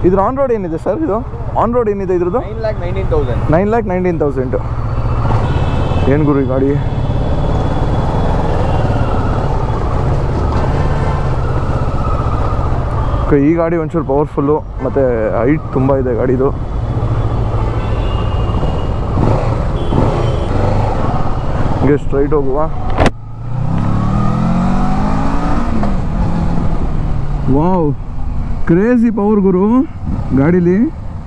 ಇದ್ರ on road ಏನಿದೆ sir ಇದು ಆನ್ ರೋಡ್ ಏನಿದೆ ಇದ್ರದ್ದು nine lakh nineteen thousand nine lakh nineteen thousand ಏನು ಗುರು ಈ ಗಾಡಿ Okay, ಈ ಗಾಡಿ ಒಂಚೂರು ಪವರ್ಫುಲ್ಲು ಮತ್ತು ಹೈಟ್ ತುಂಬ ಇದೆ ಗಾಡಿದು ಹಿಂಗೆ ಸ್ಟ್ರೈಟ್ ಹೋಗುವ ವಾವ್ ಕ್ರೇಜಿ ಪವರ್ ಗುರು ಗಾಡೀಲಿ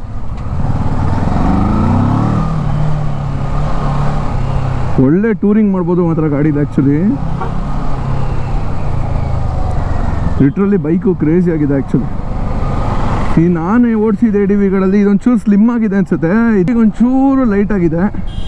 ಒಳ್ಳೆ ಟೂರಿಂಗ್ ಮಾಡ್ಬೋದು ಮಾತ್ರ ಗಾಡಿಲಿ ಆ್ಯಕ್ಚುಲಿ ಲಿಟ್ರಲಿ ಬೈಕು ಕ್ರೇಜಿ ಆಗಿದೆ ಆ್ಯಕ್ಚುಲಿ ಈ ನಾನು ಓಡಿಸಿದ ಡಿ ವಿಗಳಲ್ಲಿ ಇದೊಂಚೂರು ಸ್ಲಿಮ್ ಆಗಿದೆ ಅನ್ಸುತ್ತೆ ಇದೀಗ ಒಂಚೂರು ಲೈಟ್ ಆಗಿದೆ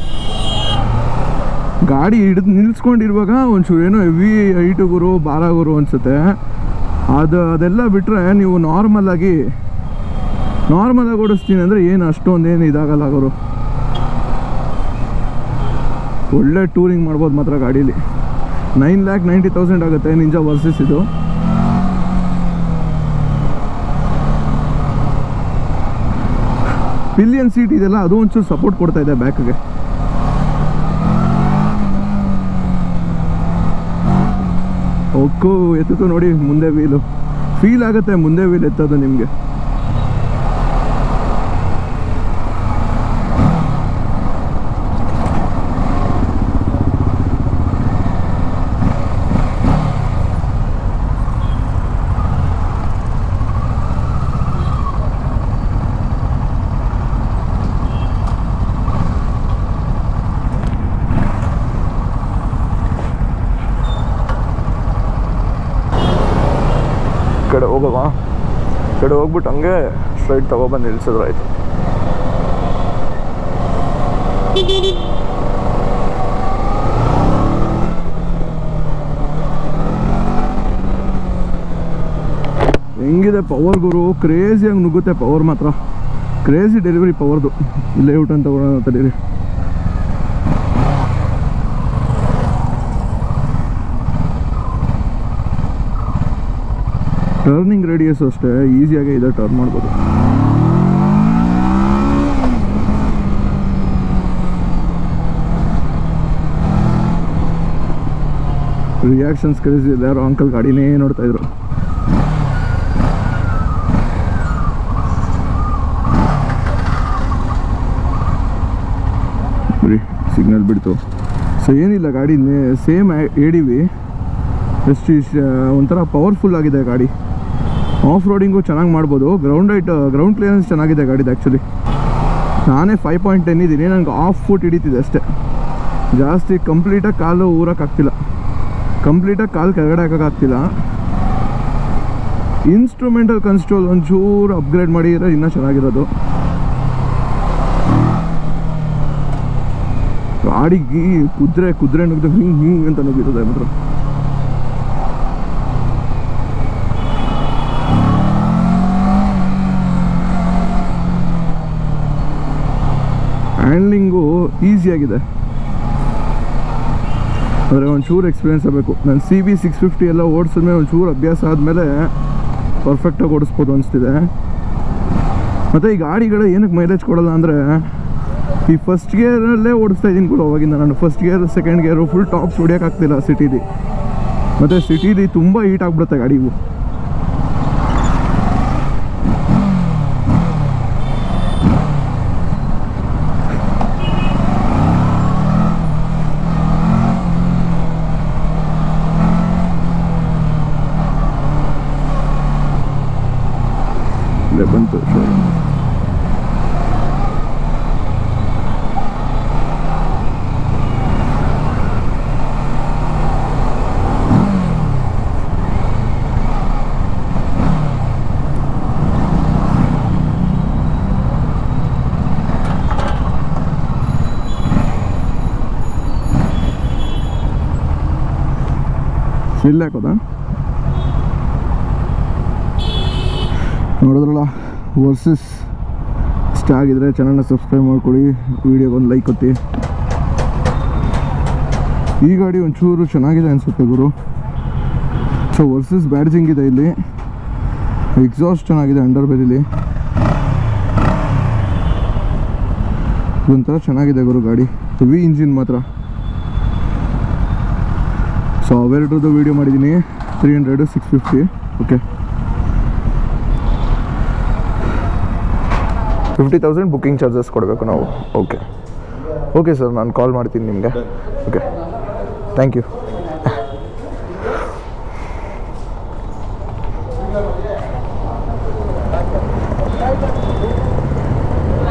ಗಾಡಿ ಹಿಡಿದು ನಿಲ್ಸ್ಕೊಂಡಿರುವಾಗ ಒಂಚೂರು ಏನೋ ಹೆವಿ ಹೈಟು ಗುರು ಭಾರ ಗುರು ಅನಿಸುತ್ತೆ ಅದು ಅದೆಲ್ಲ ಬಿಟ್ಟರೆ ನೀವು ನಾರ್ಮಲ್ ಆಗಿ ನಾರ್ಮಲ್ ಆಗಿ ಓಡಿಸ್ತೀನಿ ಅಂದರೆ ಏನು ಅಷ್ಟೊಂದೇನು ಇದಾಗಲ್ಲ ಗುರು ಒಳ್ಳೆ ಟೂರಿಂಗ್ ಮಾಡ್ಬೋದು ಮಾತ್ರ ಗಾಡೀಲಿ ನೈನ್ ಲ್ಯಾಕ್ ನೈಂಟಿ ತೌಸಂಡ್ ಆಗುತ್ತೆ ನಿಂಜಾ ವರ್ಸಸ್ ಇದು ಪಿಲಿಯನ್ ಸೀಟ್ ಇದೆಲ್ಲ ಅದು ಒಂಚೂರು ಸಪೋರ್ಟ್ ಕೊಡ್ತಾ ಇದೆ ಬ್ಯಾಕ್ಗೆ ಒಕ್ಕು ಎತ್ತಿತು ನೋಡಿ ಮುಂದೆ ವೀಲು ಫೀಲ್ ಆಗುತ್ತೆ ಮುಂದೆ ವೀಲ್ ಎತ್ತೋದು ನಿಮಗೆ ಈ ಕಡೆ ಹೋಗವಾ ಈ ಕಡೆ ಹೋಗ್ಬಿಟ್ಟು ಹಂಗೆ ಸ್ಟ್ರೈಟ್ ತಗೊಬಂದು ನಿಲ್ಸಿದ್ರೆ ಆಯ್ತು ಹೆಂಗಿದೆ ಪವರ್ ಗುರು ಕ್ರೇಜಿಯಾಗಿ ನುಗ್ಗುತ್ತೆ ಪವರ್ ಮಾತ್ರ ಕ್ರೇಜಿ ಡೆಲಿವರಿ ಪವರ್ದು ಇಲ್ಲೇ ಊಟ ಅಂತ ತಗೊಳ್ಳೋಣ ತಡೀರಿ ಟರ್ನಿಂಗ್ ರೇಡಿಯಸ್ ಅಷ್ಟೇ ಈಸಿಯಾಗಿ ಇದೆ ಟರ್ನ್ ಮಾಡ್ಬೋದು ರಿಯಾಕ್ಷನ್ಸ್ ಕ್ರೇಜಿ ಇದೆ ಯಾರೋ ಅಂಕಲ್ ಗಾಡಿನೇ ನೋಡ್ತಾ ಇದ್ರು ಬಿಡಿ ಸಿಗ್ನಲ್ ಬಿಡ್ತು ಸೊ ಏನಿಲ್ಲ ಗಾಡಿ ಸೇಮ್ ಎ ಡಿ ವಿ ಎಷ್ಟು ಇಷ್ಟ- ಒಂಥರ ಪವರ್ಫುಲ್ ಆಗಿದೆ ಗಾಡಿ ಆಫ್ ರೋಡಿಂಗು ಚೆನ್ನಾಗಿ ಮಾಡ್ಬೋದು ಗ್ರೌಂಡ್ ಹೈಟ್ ಗ್ರೌಂಡ್ ಕ್ಲಿಯರೆನ್ಸ್ ಚೆನ್ನಾಗಿದೆ ಗಾಡಿದು ಆ್ಯಕ್ಚುಲಿ ನಾನೇ ಫೈವ್ ಪಾಯಿಂಟ್ ಟೆನ್ ಇದ್ದೀನಿ ನನಗೆ ಆಫ್ ಫುಟ್ ಹಿಡಿತಿದೆ ಅಷ್ಟೇ ಜಾಸ್ತಿ ಕಂಪ್ಲೀಟಾಗಿ ಕಾಲು ಊರೋಕ್ಕಾಗ್ತಿಲ್ಲ ಕಂಪ್ಲೀಟಾಗಿ ಕಾಲು ಕೆಳಗಡೆ ಹಾಕೋಕ್ಕಾಗ್ತಿಲ್ಲ ಇನ್ಸ್ಟ್ರೂಮೆಂಟಲ್ ಕನ್ಸ್ಟ್ರೋಲ್ ಒಂಚೂರು ಅಪ್ಗ್ರೇಡ್ ಮಾಡಿದರೆ ಇನ್ನೂ ಚೆನ್ನಾಗಿರೋದು ಗಾಡಿಗೆ ಕುದುರೆ ಕುದುರೆ ನುಗ್ದು ಹಿಂಗೆ ಹಿಂಗೆ ಅಂತ ನುಗ್ಗಿರೋದೆ ಮಾತ್ರ ಹ್ಯಾಂಡ್ಲಿಂಗು ಈಸಿಯಾಗಿದೆ ಆದರೆ ಒಂಚೂರು ಎಕ್ಸ್ಪೀರಿಯನ್ಸ್ ಆಗಬೇಕು ನಾನು ಸಿ ಬಿ ಸಿಕ್ಸ್ ಫಿಫ್ಟಿ ಎಲ್ಲ ಓಡಿಸಿದ್ಮೇಲೆ ಒಂಚೂರು ಅಭ್ಯಾಸ ಆದಮೇಲೆ ಪರ್ಫೆಕ್ಟಾಗಿ ಓಡಿಸ್ಬೋದು ಅನಿಸ್ತಿದೆ ಮತ್ತು ಈ ಗಾಡಿಗಳು ಏನಕ್ಕೆ ಮೈಲೇಜ್ ಕೊಡಲ್ಲ ಅಂದರೆ ಈ ಫಸ್ಟ್ ಗೇರಲ್ಲೇ ಓಡಿಸ್ತಾ ಇದ್ದೀನಿ ಕೂಡ ಅವಾಗಿಂದ ನಾನು first gear second gear full top ಹೊಡಿಯೋಕ್ಕಾಗ್ತಿಲ್ಲ ಸಿಟಿಲಿ ಮತ್ತು ಸಿಟಿಲಿ ತುಂಬ ಹೀಟ್ ಆಗಿಬಿಡುತ್ತೆ ಗಾಡಿಗೂ ಇಲ್ಲೇ ಬಂತು showroom. ಇಲ್ಲಿ ಹಾಕೋದಾ ನೋಡಿದ್ರಲ್ಲ ವರ್ಸಸ್ ಇಷ್ಟ ಆಗಿದ್ರೆ ಚಾನಲ್ನ ಸಬ್ಸ್ಕ್ರೈಬ್ ಮಾಡ್ಕೊಳ್ಳಿ ವಿಡಿಯೋಗೆ ಒಂದು ಲೈಕ್ ಕೊತ್ತಿ ಈ ಗಾಡಿ ಒಂಚೂರು ಚೆನ್ನಾಗಿದೆ ಅನಿಸುತ್ತೆ ಗುರು ಸೊ ವರ್ಸಸ್ ಬ್ಯಾಡ್ಜಿಂಗ್ ಇದೆ ಇಲ್ಲಿ ಎಕ್ಸಾಸ್ಟ್ ಚೆನ್ನಾಗಿದೆ ಅಂಡರ್ ಬೆಲಿಲಿ ಇದೊಂಥರ ಚೆನ್ನಾಗಿದೆ ಗುರು ಗಾಡಿ ಹೆವಿ ಇಂಜಿನ್ ಮಾತ್ರ ಸೊ ಅವೆರಡ್ರದ್ದು ವೀಡಿಯೋ ಮಾಡಿದ್ದೀನಿ three hundred six fifty okay fifty thousand booking charges ಕೊಡಬೇಕು ನಾವು ಓಕೆ ಓಕೆ ಸರ್ ನಾನು ಕಾಲ್ ಮಾಡ್ತೀನಿ ನಿಮಗೆ ಓಕೆ ಥ್ಯಾಂಕ್ ಯು